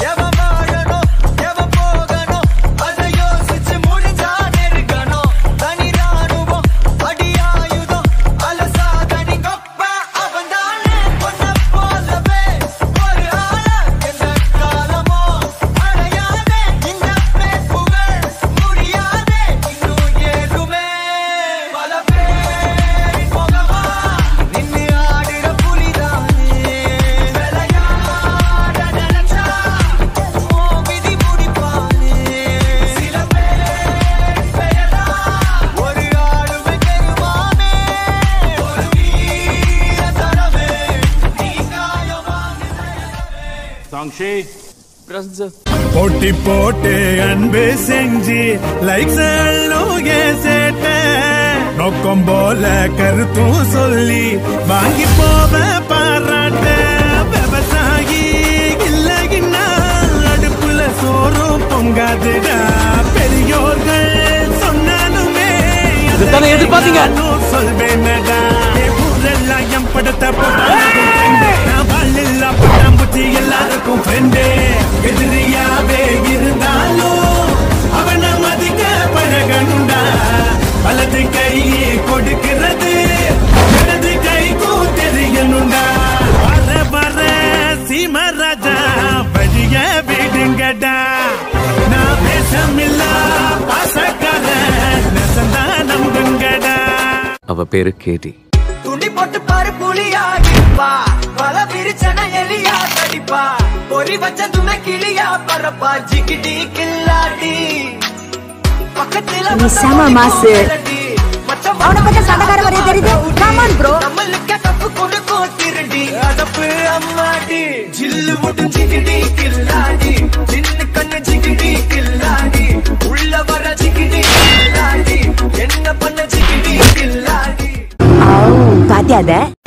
எவன் வாழணும் எவன் போகணும் அதை யோசிச்சு முடிஞ்சா நெருங்கணும் தனி ராணுவம் அடியாயுதம் அலசாதனி கொப்ப அவன் தானே பொண்ண போலவே ஒரு ஆள எந்த காலமோ அடையாதே இந்த பேப்புகள் முடியாதே இன்னும் ஏதுமே பல பேரின் முகமா நின்னு ஆடுற புலிதானே விளையாட நினைச்சா உன் விதி முடிப்பானே சில பேர் பெயரா ஒரு ஆளுமை பெருமானே ஒரு வீர தரமே நீ காயமான சாங்ஷி போட்டி போட்டு அன்பு செஞ்சு லைக்ஸ் சேட்ட நோக்கம் போல கருத்தும் சொல்லி வாங்கி போவ பாராட்ட விவசாயி இல்லைன்னா அடுப்புல சோறும் பொங்காதுடா பெரியோர்கள் சொன்னாலுமே இதுதானே எதிர்பார்த்தீங்க? நானும் சொல்வேனடா ஊரெல்லாம் என் படத்தை போட்டாங்க நான் வாழ்ல பட்டாம்பூச்சி எல்லாருக்கும் ஃப்ரெண்டே எதிரியாவே இருந்தாலும் அவனை மதிக்க பழகணுண்டா வலது கை கொடுக்கிறது இடது கைக்கும் தெரியணுண்டா வர வர சீமராஜா வழிய விடுங்கடா நான் பேசமில்லா பாசக்கார நெசந்தா நம்புங்கடா அவ பேரு கேடி துணி போட்டு பாரு புலியாகிப்பா பல பிரிச்சன எலியா கடிப்பா பொறி வச்ச துணை கிளியா பரப்பா ஜிகிடி கில்லாடி பக்கத்துல நீ செம மாசு. அவனை பத்தி சண்டைக்கார மாதிரியே தெரியுது. Come on, bro. நம்மளுக்கு கப்பு கொடுக்கும் திருடி அதப்பு அம்மாடி ஜில்லு முட்டு ஜிகிடி கில்லாடி சின்ன கண்ணு ஜிகிடி கில்லாடி உள்ள வர ஜிகிடி கில்லாடி என்ன பண்ண ஜிகிடி கில்லாடி பாத்தியாத